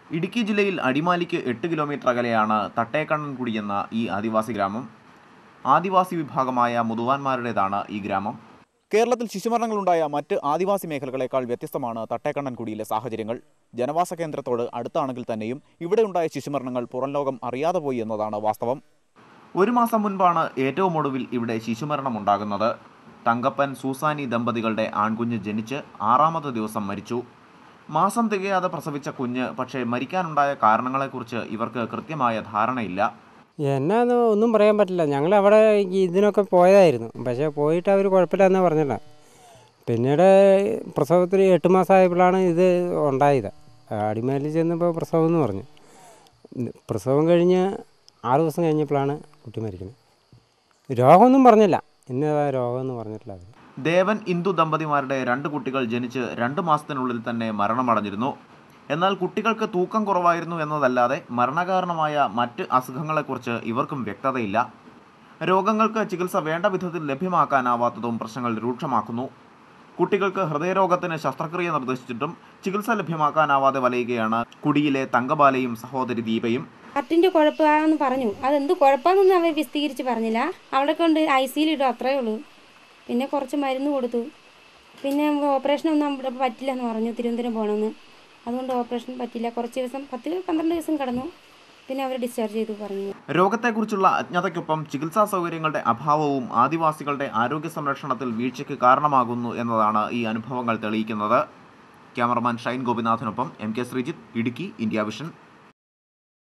ഇടുക്കി ജില്ലയിൽ അടിമാലിക്ക് എട്ട് കിലോമീറ്റർ അകലെയാണ് തട്ടേക്കണ്ണൻകുടി എന്ന ഈ ആദിവാസി ഗ്രാമം ആദിവാസി വിഭാഗമായ മുതുവാന്മാരുടേതാണ് ഈ ഗ്രാമം കേരളത്തിൽ ശിശുമരണങ്ങളുണ്ടായ മറ്റ് ആദിവാസി മേഖലകളെക്കാൾ വ്യത്യസ്തമാണ് തട്ടേക്കണ്ണൻകുടിയിലെ സാഹചര്യങ്ങൾ ജനവാസ കേന്ദ്രത്തോട് അടുത്താണെങ്കിൽ തന്നെയും ഇവിടെയുണ്ടായ ശിശുമരണങ്ങൾ പുറം ലോകം അറിയാതെ പോയി എന്നതാണ് വാസ്തവം ഒരു മാസം മുൻപാണ് ഏറ്റവും ഒടുവിൽ ഇവിടെ ശിശുമരണം ഉണ്ടാകുന്നത് തങ്കപ്പൻ സൂസാനി ദമ്പതികളുടെ ആൺകുഞ്ഞ് ജനിച്ച് ആറാമത്തെ ദിവസം മരിച്ചു മാസം തികയാതെ പ്രസവിച്ച കുഞ്ഞ് പക്ഷേ മരിക്കാനുണ്ടായ കാരണങ്ങളെക്കുറിച്ച് ഇവർക്ക് കൃത്യമായ ധാരണയില്ല എന്നാന്ന് ഒന്നും പറയാൻ പറ്റില്ല ഞങ്ങൾ അവിടെ ഇതിനൊക്കെ പോയതായിരുന്നു പക്ഷേ പോയിട്ട് അവർ കുഴപ്പമില്ലെന്ന് പറഞ്ഞില്ല പിന്നീട് പ്രസവത്തിന് എട്ട് മാസമായപ്പോഴാണ് ഇത് ഉണ്ടായത് അടിമേലിൽ ചെന്നപ്പോൾ പ്രസവം എന്ന് പറഞ്ഞു പ്രസവം കഴിഞ്ഞ് ആറ് ദിവസം കഴിഞ്ഞപ്പോഴാണ് കുട്ടി മരിക്കുന്നത് രോഗമൊന്നും പറഞ്ഞില്ല ഇന്നതാ രോഗമൊന്നും പറഞ്ഞിട്ടില്ല അവർ ദേവൻ ഇന്ദു ദമ്പതിമാരുടെ രണ്ട് കുട്ടികൾ ജനിച്ച് രണ്ട് മാസത്തിനുള്ളിൽ തന്നെ മരണമടഞ്ഞിരുന്നു എന്നാൽ കുട്ടികൾക്ക് തൂക്കം കുറവായിരുന്നു എന്നതല്ലാതെ മരണകാരണമായ മറ്റ് അസുഖങ്ങളെക്കുറിച്ച് ഇവർക്കും വ്യക്തതയില്ല രോഗങ്ങൾക്ക് ചികിത്സ വേണ്ട വിധത്തിൽ ലഭ്യമാക്കാനാവാത്തതും പ്രശ്നങ്ങൾ രൂക്ഷമാക്കുന്നു കുട്ടികൾക്ക് ഹൃദയരോഗത്തിന് ശസ്ത്രക്രിയ നിർദ്ദേശിച്ചിട്ടും ചികിത്സ ലഭ്യമാക്കാനാവാതെ വലയുകയാണ് കുടിയിലെ തങ്കബാലയും സഹോദരി ദീപയും ഹാർട്ടിൻ്റെ കുഴപ്പമാണെന്ന് പറഞ്ഞു അതെന്ത് കുഴപ്പമെന്നൊന്നും അവർ വിശദീകരിച്ച് പറഞ്ഞില്ല അവിടെ കൊണ്ട് ഐ സിയിലിടും അത്രയേ ഉള്ളൂ പിന്നെ കുറച്ച് മരുന്ന് കൊടുത്തു പിന്നെ ഓപ്പറേഷനൊന്നും അവിടെ പറ്റില്ല എന്ന് പറഞ്ഞു തിരുവനന്തപുരം പോകണമെന്ന് അതുകൊണ്ട് ഓപ്പറേഷൻ പറ്റില്ല കുറച്ച് ദിവസം പത്ത് പന്ത്രണ്ട് ദിവസം കിടന്നു പിന്നെ അവർ ഡിസ്ചാർജ് ചെയ്തു പറഞ്ഞു രോഗത്തെക്കുറിച്ചുള്ള അജ്ഞതയ്ക്കൊപ്പം ചികിത്സാ സൗകര്യങ്ങളുടെ അഭാവവും ആദിവാസികളുടെ ആരോഗ്യ സംരക്ഷണത്തിൽ വീഴ്ചയ്ക്ക് കാരണമാകുന്നു എന്നതാണ് ഈ അനുഭവങ്ങൾ തെളിയിക്കുന്നത് ക്യാമറമാൻ ഷൈൻ ഗോപിനാഥിനൊപ്പം M K Sreejith Idukki India vision